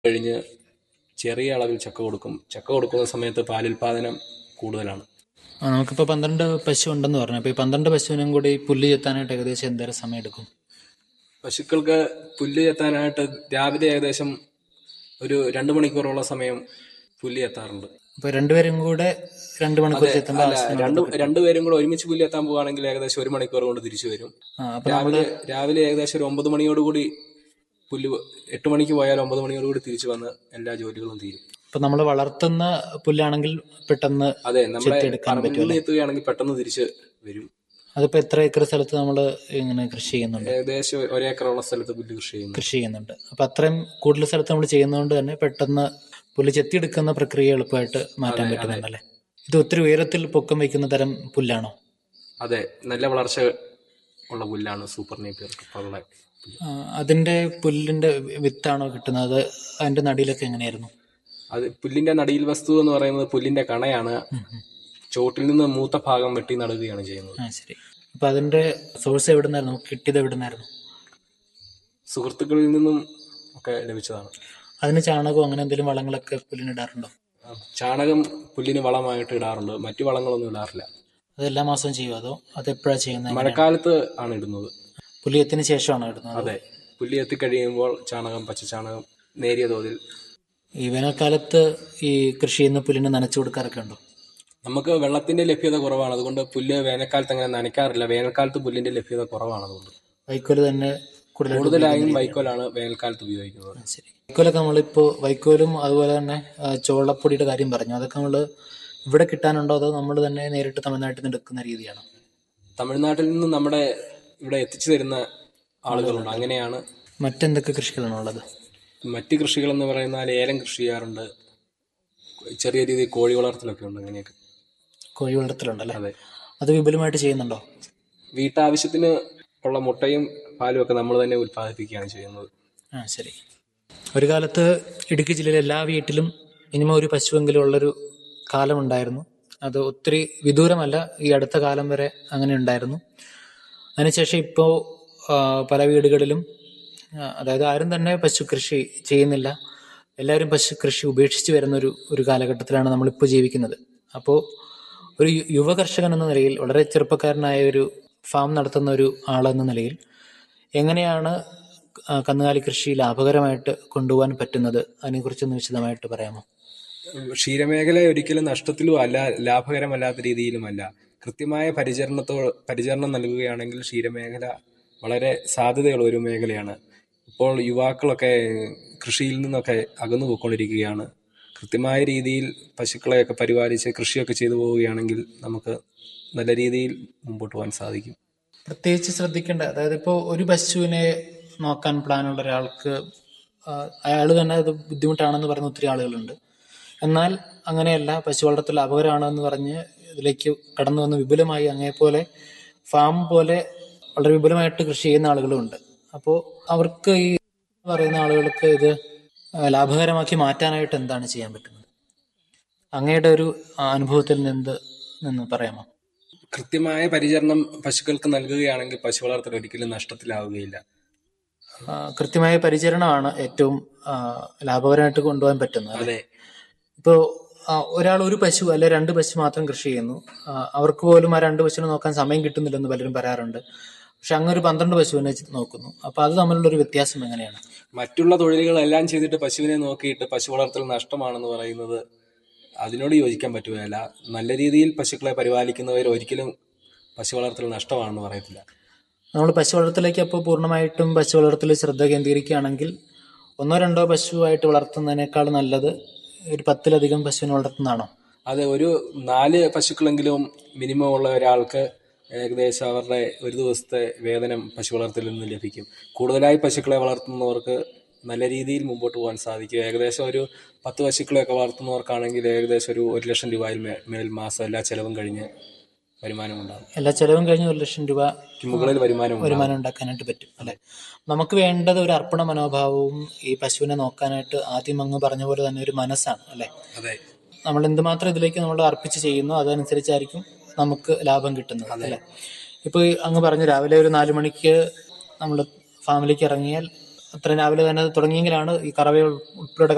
കഴിഞ്ഞ് ചെറിയ അളവിൽ ചക്ക കൊടുക്കും ചക്ക കൊടുക്കുന്ന സമയത്ത് പാലുൽപാദനം കൂടുതലാണ് ആ, നമുക്കിപ്പോൾ പന്ത്രണ്ട് പശു ഉണ്ടെന്ന് പറഞ്ഞു അപ്പോൾ ഈ പന്ത്രണ്ട് പശുവിനും കൂടി പുല്ല് ചെത്താനായിട്ട് ഏകദേശം എന്തേരം സമയം എടുക്കും പശുക്കൾക്ക് പുല്ല് എത്താനായിട്ട് രാവിലെ ഏകദേശം ഒരു രണ്ട് മണിക്കൂറോളം സമയം പുല്ല് എത്താറുണ്ട് അപ്പോൾ രണ്ടുപേരും കൂടെ രണ്ട് മണിക്കൂർ ചെത്തേണ്ട അല്ല ആവശ്യം രണ്ട് രണ്ടുപേരും കൂടെ ഒരുമിച്ച് പുല്ല് എത്താൻ പോവുകയാണെങ്കിൽ ഏകദേശം ഒരു മണിക്കൂർ കൊണ്ട് തിരിച്ചു വരും ആ അപ്പോൾ രാവിലെ രാവിലെ ഏകദേശം ഒരു ഒമ്പത് മണിയോടുകൂടി പുല്ല് എട്ട് മണിക്ക് പോയാൽ ഒമ്പത് മണിയോടുകൂടി തിരിച്ചു വന്ന് എല്ലാ ജോലികളും തീരും ഇപ്പോൾ നമ്മൾ വളർത്തുന്ന പുല്ലാണെങ്കിൽ പെട്ടെന്ന് അതെ നമ്മളെ ചെത്തിയെടുക്കാൻ പറമ്പിൽ നിന്ന് എത്തുകയാണെങ്കിൽ പെട്ടെന്ന് തിരിച്ച് വരും അതിപ്പോൾ എത്ര ഏക്കർ സ്ഥലത്ത് നമ്മൾ ഇങ്ങനെ കൃഷി ചെയ്യുന്നുണ്ട് ഏകദേശം ഒരേക്കറുള്ള സ്ഥലത്ത് പുല്ല് കൃഷി ചെയ്യുന്നു കൃഷി ചെയ്യുന്നുണ്ട് അപ്പം അത്രയും കൂടുതൽ സ്ഥലത്ത് നമ്മൾ ചെയ്യുന്നതുകൊണ്ട് തന്നെ പെട്ടെന്ന് പുല്ല് ചെത്തിയെടുക്കുന്ന പ്രക്രിയ എളുപ്പമായിട്ട് മാറ്റാൻ പറ്റുന്നുണ്ടല്ലേ ഇത് ഒത്തിരി ഉയരത്തിൽ പൊക്കം വയ്ക്കുന്ന തരം പുല്ലാണോ അതെ നല്ല വളർച്ച ഉള്ള പുല്ലാണ് സൂപ്പർ നേപ്പിയർ കപ്പുള്ള പുല്ല്. ആ, അതിന്റെ പുല്ലിന്റെ വിത്താണോ കിട്ടുന്നത് അത് അതിന്റെ നടിയിലൊക്കെ എങ്ങനെയായിരുന്നു അത് പുല്ലിന്റെ നടിയിൽ വസ്തു എന്ന് പറയുന്നത് പുല്ലിന്റെ കണയാണ് ചോട്ടിൽ നിന്ന് മൂത്ത ഭാഗം വെട്ടി നടുകയാണ് ചെയ്യുന്നത് ആ ശരി അപ്പൊ അതിന്റെ സോഴ്സ് എവിടെ നിന്നായിരുന്നു നമുക്ക് കിട്ടിയത് എവിടെ നിന്നായിരുന്നു സുഹൃത്തുക്കളിൽ നിന്നും ഒക്കെ ലഭിച്ചതാണ് അതിന് ചാണകവും അങ്ങനെ എന്തെങ്കിലും വളങ്ങളൊക്കെ പുല്ലിന് ഇടാറുണ്ടോ ചാണകം പുല്ലിന് വളമായിട്ട് ഇടാറുണ്ട് മറ്റു വളങ്ങളൊന്നും ഇടാറില്ല അത് എല്ലാ മാസവും ചെയ്യുമോ അതോ അത് എപ്പോഴാണ് ചെയ്യുന്നത് മഴക്കാലത്ത് ആണ് ഇടുന്നത് പുല്ലിയത്തിന് ശേഷമാണോ ഇടുന്നത് അതെ പുല്ലി എത്തിക്കഴിയുമ്പോൾ ചാണകം പച്ചച്ചാണകം നേരിയ തോതിൽ ഈ വേനൽക്കാലത്ത് ഈ കൃഷി ചെയ്യുന്ന പുല്ലിന് നനച്ചു കൊടുക്കാറൊക്കെ ഉണ്ടോ നമുക്ക് വെള്ളത്തിന്റെ ലഭ്യത കുറവാണ് അതുകൊണ്ട് പുല്ല് വേനൽക്കാലത്ത് അങ്ങനെ നനയ്ക്കാറില്ല വേനൽക്കാലത്ത് പുല്ലിന്റെ ലഭ്യത കുറവാണ് അതുകൊണ്ട് വൈക്കോല് തന്നെ കൂടുതലായിട്ട് കൂടുതലായും വൈക്കോലാണ് വേനൽക്കാലത്ത് ഉപയോഗിക്കുന്നത് ആ, ശരി വൈക്കോലൊക്കെ നമ്മളിപ്പോ വൈക്കോലും അതുപോലെ തന്നെ ആ, ചോളപ്പൊടിയുടെ കാര്യം പറഞ്ഞു അതൊക്കെ നമ്മൾ ഇവിടെ കിട്ടാനുണ്ടോ അതോ നമ്മൾ തന്നെ നേരിട്ട് തമിഴ്നാട്ടിൽ നിന്ന് എടുക്കുന്ന രീതിയാണോ തമിഴ്നാട്ടിൽ നിന്ന് നമ്മുടെ ഇവിടെ എത്തിച്ചു തരുന്ന ആളുകളുണ്ട് അങ്ങനെയാണ് മറ്റെന്തൊക്കെ കൃഷികളാണ് ഉള്ളത് മറ്റ് കൃഷികൾ എന്ന് പറയുന്നാൽ ഏലം കൃഷി ചെയ്യാറുണ്ട് ചെറിയ രീതിയിൽ കോഴി വളർത്തലൊക്കെ ഉണ്ട് അങ്ങനെയൊക്കെ കോഴി വളർത്തലുണ്ടല്ലേ അതെ അത് വിപുലമായിട്ട് ചെയ്യുന്നുണ്ടോ വീട്ടാവശ്യത്തിന് ഉള്ള മുട്ടയും പാലും ഒക്കെ നമ്മൾ തന്നെ ഉൽപ്പാദിപ്പിക്കുകയാണ് ചെയ്യുന്നത് ആ ശരി ഒരു കാലത്ത് ഇടുക്കി ജില്ലയിലെ എല്ലാ വീട്ടിലും മിനിമം ഒരു പശുവെങ്കിലും ഉള്ളൊരു കാലമുണ്ടായിരുന്നു അത് ഒത്തിരി വിദൂരമല്ല ഈ അടുത്ത കാലം വരെ അങ്ങനെ ഉണ്ടായിരുന്നു അതിനുശേഷം ഇപ്പോൾ പല വീടുകളിലും ആ, അതായത് ആരും തന്നെ പശു കൃഷി ചെയ്യുന്നില്ല എല്ലാവരും പശു കൃഷി ഉപേക്ഷിച്ച് വരുന്ന ഒരു ഒരു കാലഘട്ടത്തിലാണ് നമ്മളിപ്പോൾ ജീവിക്കുന്നത് അപ്പോൾ ഒരു യു- യുവ കർഷകൻ എന്ന നിലയിൽ വളരെ ചെറുപ്പക്കാരനായ ഒരു ഫാം നടത്തുന്ന ഒരു ആളെന്ന നിലയിൽ എങ്ങനെയാണ് ആ, കന്നുകാലി കൃഷി ലാഭകരമായിട്ട് കൊണ്ടുപോകാൻ പറ്റുന്നത് അതിനെക്കുറിച്ചൊന്ന് വിശദമായിട്ട് പറയാമോ ക്ഷീരമേഖല ഒരിക്കലും നഷ്ടത്തിലും അല്ല ലാഭകരമല്ലാത്ത രീതിയിലുമല്ല കൃത്യമായ പരിചരണത്തോ പരിചരണം നൽകുകയാണെങ്കിൽ ക്ഷീരമേഖല വളരെ സാധ്യതയുള്ള ഒരു മേഖലയാണ് ഇപ്പോൾ യുവാക്കളൊക്കെ കൃഷിയിൽ നിന്നൊക്കെ അകന്നു പോയിക്കൊണ്ടിരിക്കുകയാണ് കൃത്യമായ രീതിയിൽ പശുക്കളെയൊക്കെ പരിപാലിച്ച് കൃഷിയൊക്കെ ചെയ്തു പോവുകയാണെങ്കിൽ നമുക്ക് നല്ല രീതിയിൽ മുമ്പോട്ട് പോകാൻ സാധിക്കും പ്രത്യേകിച്ച് ശ്രദ്ധിക്കേണ്ട അതായത് ഇപ്പോൾ ഒരു പശുവിനെ നോക്കാൻ പ്ലാനുള്ള ഒരാൾക്ക് അയാൾ തന്നെ അത് ബുദ്ധിമുട്ടാണെന്ന് പറയുന്ന ഒത്തിരി ആളുകളുണ്ട് എന്നാൽ അങ്ങനെയല്ല പശു വളർത്തൽ ലാഭകരമാണെന്ന് പറഞ്ഞ് ഇതിലേക്ക് കടന്നു വന്ന് വിപുലമായി അങ്ങേപോലെ ഫാം പോലെ വളരെ വിപുലമായിട്ട് കൃഷി ചെയ്യുന്ന ആളുകളുമുണ്ട് അപ്പോൾ അവർക്ക് ഈ പറയുന്ന ആളുകൾക്ക് ഇത് ആ, ലാഭകരമാക്കി മാറ്റാനായിട്ട് എന്താണ് ചെയ്യാൻ പറ്റുന്നത് അങ്ങയുടെ ഒരു ആ, അനുഭവത്തിൽ നിന്ന് നിന്ന് പറയാമോ കൃത്യമായ പരിചരണം പശുക്കൾക്ക് നൽകുകയാണെങ്കിൽ പശു വളർത്തൽ ഒരിക്കലും നഷ്ടത്തിലാവുകയില്ല ആ, കൃത്യമായ പരിചരണമാണ് ഏറ്റവും ആ, ലാഭകരമായിട്ട് കൊണ്ടുപോകാൻ പറ്റുന്നത് അതെ ഇപ്പോൾ ഒരാൾ ഒരു പശു അല്ലെ രണ്ട് പശു മാത്രം കൃഷി ചെയ്യുന്നു ആ, അവർക്ക് പോലും ആ രണ്ട് പശുവിനെ നോക്കാൻ സമയം കിട്ടുന്നില്ലെന്ന് പലരും പറയാറുണ്ട് പക്ഷെ അങ്ങ് ഒരു പന്ത്രണ്ട് പശുവിനെ വെച്ച് നോക്കുന്നു അപ്പൊ അത് തമ്മിലുള്ള ഒരു വ്യത്യാസം എങ്ങനെയാണ് മറ്റുള്ള തൊഴിലുകളെല്ലാം ചെയ്തിട്ട് പശുവിനെ നോക്കിയിട്ട് പശു വളർത്തൽ നഷ്ടമാണെന്ന് പറയുന്നത് അതിനോട് യോജിക്കാൻ പറ്റുകയില്ല നല്ല രീതിയിൽ പശുക്കളെ പരിപാലിക്കുന്നവർ ഒരിക്കലും പശു വളർത്തൽ നഷ്ടമാണെന്ന് പറയത്തില്ല നമ്മൾ പശു വളർത്തലേക്ക് അപ്പോൾ പൂർണ്ണമായിട്ടും പശു വളർത്തൽ ശ്രദ്ധ കേന്ദ്രീകരിക്കുകയാണെങ്കിൽ ഒന്നോ രണ്ടോ പശുവായിട്ട് വളർത്തുന്നതിനേക്കാൾ നല്ലത് ഒരു പത്തിലധികം പശുവിനെ വളർത്തുന്നതാണോ അത് ഒരു നാല് പശുക്കളെങ്കിലും മിനിമം ഉള്ള ഒരാൾക്ക് ഏകദേശം അവരുടെ ഒരു ദിവസത്തെ വേതനം പശു വളർത്തലിൽ നിന്ന് ലഭിക്കും കൂടുതലായി പശുക്കളെ വളർത്തുന്നവർക്ക് നല്ല രീതിയിൽ മുമ്പോട്ട് പോകാൻ സാധിക്കും ഏകദേശം ഒരു പത്ത് പശുക്കളെയൊക്കെ വളർത്തുന്നവർക്കാണെങ്കിൽ ഏകദേശം ഒരു ഒരു ലക്ഷം രൂപയിൽ മേ- മേൽ മാസം എല്ലാ ചെലവും കഴിഞ്ഞ് വരുമാനം ഉണ്ടാകും എല്ലാ ചെലവും കഴിഞ്ഞ് ഒരു ലക്ഷം രൂപ മുകളിൽ വരുമാനം ഉണ്ടാകും വരുമാനം ഉണ്ടാക്കാനായിട്ട് പറ്റും അല്ലെ നമുക്ക് വേണ്ടത് ഒരു അർപ്പണ മനോഭാവവും ഈ പശുവിനെ നോക്കാനായിട്ട് ആദ്യം അങ്ങ് പറഞ്ഞ പോലെ തന്നെ ഒരു മനസ്സാണ് അല്ലെ അതെ നമ്മൾ എന്തുമാത്രം ഇതിലേക്ക് നമ്മൾ അർപ്പിച്ച് ചെയ്യുന്നു അതനുസരിച്ചായിരിക്കും നമുക്ക് ലാഭം കിട്ടുന്നത് അല്ലെ ഇപ്പൊ ഈ അങ്ങ് പറഞ്ഞു രാവിലെ ഒരു നാലു മണിക്ക് നമ്മൾ ഫാമിലിക്ക് ഇറങ്ങിയാൽ അത്ര രാവിലെ തന്നെ തുടങ്ങിയെങ്കിലാണ് ഈ കറവ ഉൾപ്പെടെ